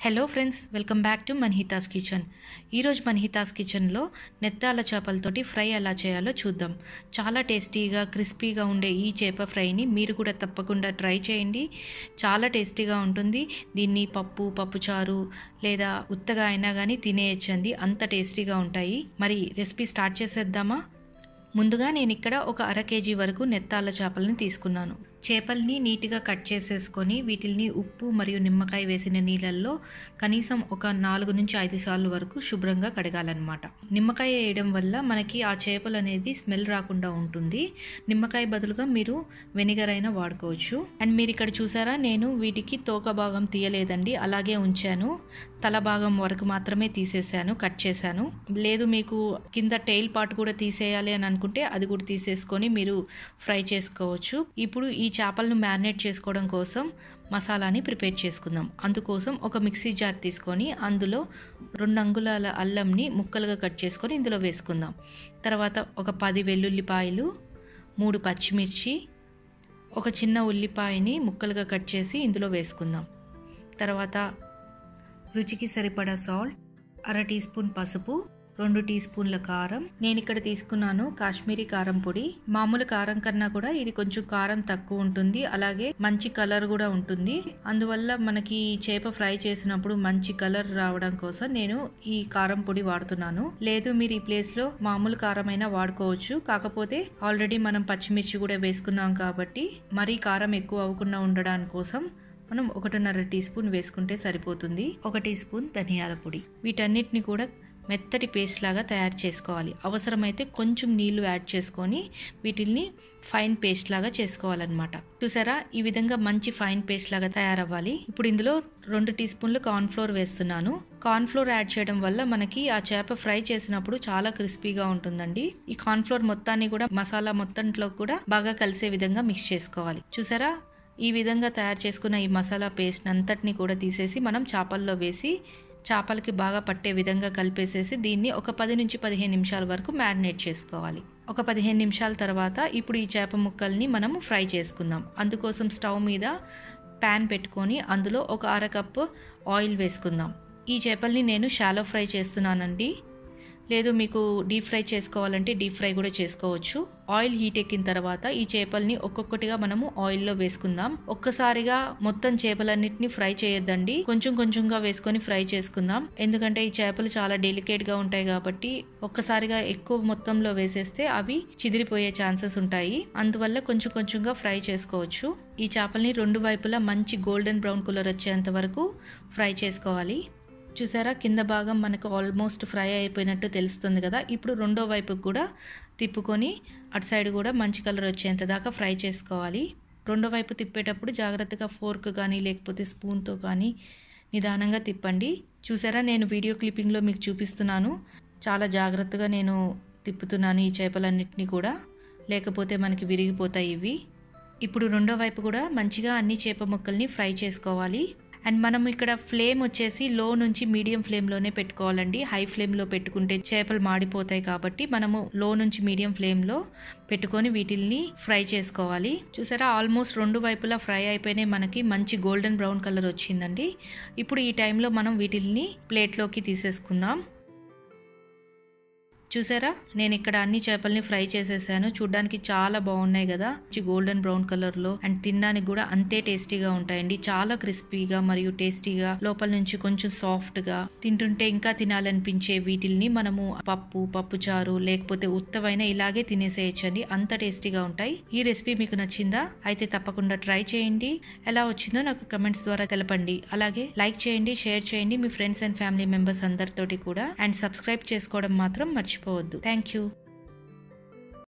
hello friends welcome back to Manhita's kitchen ఈరోజు మన్హితాస్ కిచెన్లో నెత్తాల చేపలతోటి fry ఎలా చేయాలో చూద్దాం చాలా టేస్టీగా క్రిస్పీగా ఉండే ఈ చేప ఫ్రైని మీరు కూడా తప్పకుండా ట్రై చేయండి చాలా టేస్టీగా ఉంటుంది దీన్ని పప్పు పప్పుచారు లేదా ఉత్తగా అయినా కానీ తినేయచ్చండి అంత టేస్టీగా ఉంటాయి మరి రెసిపీ స్టార్ట్ చేసేద్దామా ముందుగా నేను ఇక్కడ ఒక అర కేజీ వరకు నెత్తాల చేపలని తీసుకున్నాను చేపల్ని నీట్గా కట్ చేసేసుకొని వీటిల్ని ఉప్పు మరియు నిమ్మకాయ వేసిన నీళ్ళల్లో కనీసం ఒక నాలుగు నుంచి ఐదు సార్లు వరకు శుభ్రంగా కడగాలన్నమాట నిమ్మకాయ వేయడం వల్ల మనకి ఆ చేపలు అనేది స్మెల్ రాకుండా ఉంటుంది నిమ్మకాయ బదులుగా మీరు వెనిగర్ అయినా వాడుకోవచ్చు అండ్ మీరు ఇక్కడ చూసారా నేను వీటికి తోక భాగం తీయలేదండి అలాగే ఉంచాను తల భాగం వరకు మాత్రమే తీసేసాను కట్ చేశాను లేదు మీకు కింద టైల్ పార్ట్ కూడా తీసేయాలి అని అనుకుంటే అది కూడా తీసేసుకొని మీరు ఫ్రై చేసుకోవచ్చు ఇప్పుడు ఈ చేపలను మ్యారినేట్ చేసుకోవడం కోసం మసాలాని ప్రిపేర్ చేసుకుందాం అందుకోసం ఒక మిక్సీ జార్ తీసుకొని అందులో రెండు అంగుళాల అల్లంని ముక్కలుగా కట్ చేసుకొని ఇందులో వేసుకుందాం తర్వాత ఒక పది వెల్లుల్లిపాయలు మూడు పచ్చిమిర్చి ఒక చిన్న ఉల్లిపాయని ముక్కలుగా కట్ చేసి ఇందులో వేసుకుందాం తర్వాత రుచికి సరిపడా సాల్ట్ అర టీ స్పూన్ పసుపు రెండు టీ స్పూన్ల కారం నేను ఇక్కడ తీసుకున్నాను కాశ్మీరీ కారం పొడి మామూలు కారం కన్నా కూడా ఇది కొంచెం కారం తక్కువ ఉంటుంది అలాగే మంచి కలర్ కూడా ఉంటుంది అందువల్ల మనకి ఈ చేప ఫ్రై చేసినప్పుడు మంచి కలర్ రావడం కోసం నేను ఈ కారం పొడి వాడుతున్నాను లేదు మీరు ఈ ప్లేస్ లో మామూలు కారమైనా వాడుకోవచ్చు కాకపోతే ఆల్రెడీ మనం పచ్చిమిర్చి కూడా వేసుకున్నాం కాబట్టి మరీ కారం ఎక్కువ అవ్వకుండా ఉండడానికి కోసం మనం ఒకటిన్నర టీ స్పూన్ వేసుకుంటే సరిపోతుంది ఒక టీ స్పూన్ ధనియాల పొడి వీటన్నిటిని కూడా మెత్తటి పేస్ట్ లాగా తయారు చేసుకోవాలి అవసరమైతే కొంచెం నీళ్లు యాడ్ చేసుకొని వీటిల్ని ఫైన్ పేస్ట్ లాగా చేసుకోవాలన్నమాట చూసారా ఈ విధంగా మంచి ఫైన్ పేస్ట్ లాగా తయారవ్వాలి ఇప్పుడు ఇందులో రెండు టీ స్పూన్లు కార్న్ఫ్లోర్ వేస్తున్నాను కార్న్ఫ్లోర్ యాడ్ చేయడం వల్ల మనకి ఆ చేప ఫ్రై చేసినప్పుడు చాలా క్రిస్పీగా ఉంటుందండి ఈ కార్న్ఫ్లోర్ మొత్తాన్ని కూడా మసాలా మొత్తంలో కూడా బాగా కలిసే విధంగా మిక్స్ చేసుకోవాలి చూసారా ఈ విధంగా తయారు చేసుకున్న ఈ మసాలా పేస్ట్ అంతటిని కూడా తీసేసి మనం చేపల్లో వేసి చేపలకి బాగా పట్టే విధంగా కలిపేసేసి దీన్ని ఒక పది నుంచి పదిహేను నిమిషాల వరకు మ్యారినేట్ చేసుకోవాలి ఒక పదిహేను నిమిషాల తర్వాత ఇప్పుడు ఈ చేప ముక్కల్ని మనం ఫ్రై చేసుకుందాం అందుకోసం స్టవ్ మీద ప్యాన్ పెట్టుకొని అందులో ఒక అర కప్పు ఆయిల్ వేసుకుందాం ఈ చేపల్ని నేను షాలో ఫ్రై చేస్తున్నానండి లేదు మీకు డీప్ ఫ్రై చేసుకోవాలంటే డీప్ ఫ్రై కూడా చేసుకోవచ్చు ఆయిల్ హీట్ ఎక్కిన తర్వాత ఈ చేపల్ని ఒక్కొక్కటిగా మనము ఆయిల్లో వేసుకుందాం ఒక్కసారిగా మొత్తం చేపలన్నిటిని ఫ్రై చేయొద్దండి కొంచెం కొంచెంగా వేసుకొని ఫ్రై చేసుకుందాం ఎందుకంటే ఈ చేపలు చాలా డెలికేట్ గా ఉంటాయి కాబట్టి ఒక్కసారిగా ఎక్కువ మొత్తంలో వేసేస్తే అవి చిదిరిపోయే ఛాన్సెస్ ఉంటాయి అందువల్ల కొంచెం కొంచెంగా ఫ్రై చేసుకోవచ్చు ఈ చేపల్ని రెండు వైపులా మంచి గోల్డెన్ బ్రౌన్ కలర్ వచ్చేంత వరకు ఫ్రై చేసుకోవాలి చూసారా కింద భాగం మనకు ఆల్మోస్ట్ ఫ్రై అయిపోయినట్టు తెలుస్తుంది కదా ఇప్పుడు రెండో వైపుకి కూడా తిప్పుకొని అటు సైడ్ కూడా మంచి కలర్ వచ్చేంత దాకా ఫ్రై చేసుకోవాలి రెండో వైపు తిప్పేటప్పుడు జాగ్రత్తగా ఫోర్క్ కానీ లేకపోతే స్పూన్తో కానీ నిదానంగా తిప్పండి చూసారా నేను వీడియో క్లిప్పింగ్లో మీకు చూపిస్తున్నాను చాలా జాగ్రత్తగా నేను తిప్పుతున్నాను ఈ చేపలన్నింటినీ కూడా లేకపోతే మనకి విరిగిపోతాయి ఇవి ఇప్పుడు రెండో వైపు కూడా మంచిగా అన్ని చేప ముక్కల్ని ఫ్రై చేసుకోవాలి అండ్ మనం ఇక్కడ ఫ్లేమ్ వచ్చేసి లో నుంచి మీడియం ఫ్లేమ్లోనే పెట్టుకోవాలండి హై ఫ్లేమ్లో పెట్టుకుంటే చేపలు మాడిపోతాయి కాబట్టి మనము లో నుంచి మీడియం ఫ్లేమ్లో పెట్టుకొని వీటిల్ని ఫ్రై చేసుకోవాలి చూసారా ఆల్మోస్ట్ రెండు వైపులా ఫ్రై అయిపోయినాయి మనకి మంచి గోల్డెన్ బ్రౌన్ కలర్ వచ్చిందండి ఇప్పుడు ఈ టైంలో మనం వీటిల్ని ప్లేట్లోకి తీసేసుకుందాం చూసారా నేను ఇక్కడ అన్ని చేపల్ని ఫ్రై చేసేసాను చూడడానికి చాలా బాగున్నాయి కదా గోల్డెన్ బ్రౌన్ కలర్ లో అండ్ తినడానికి కూడా అంతే టేస్టీగా ఉంటాయండి చాలా క్రిస్పీగా మరియు టేస్టీగా లోపల నుంచి కొంచెం సాఫ్ట్ గా తింటుంటే ఇంకా తినాలనిపించే వీటిల్ని మనము పప్పు పప్పు చారు లేకపోతే ఉత్తవైన ఇలాగే తినేసేయచ్చండి అంత టేస్టీగా ఉంటాయి ఈ రెసిపీ మీకు నచ్చిందా అయితే తప్పకుండా ట్రై చేయండి ఎలా వచ్చిందో నాకు కమెంట్స్ ద్వారా తెలపండి అలాగే లైక్ చేయండి షేర్ చేయండి మీ ఫ్రెండ్స్ అండ్ ఫ్యామిలీ మెంబర్స్ అందరితోటి కూడా అండ్ సబ్స్క్రైబ్ చేసుకోవడం మాత్రం మర్చిపోవద్దు థ్యాంక్ యూ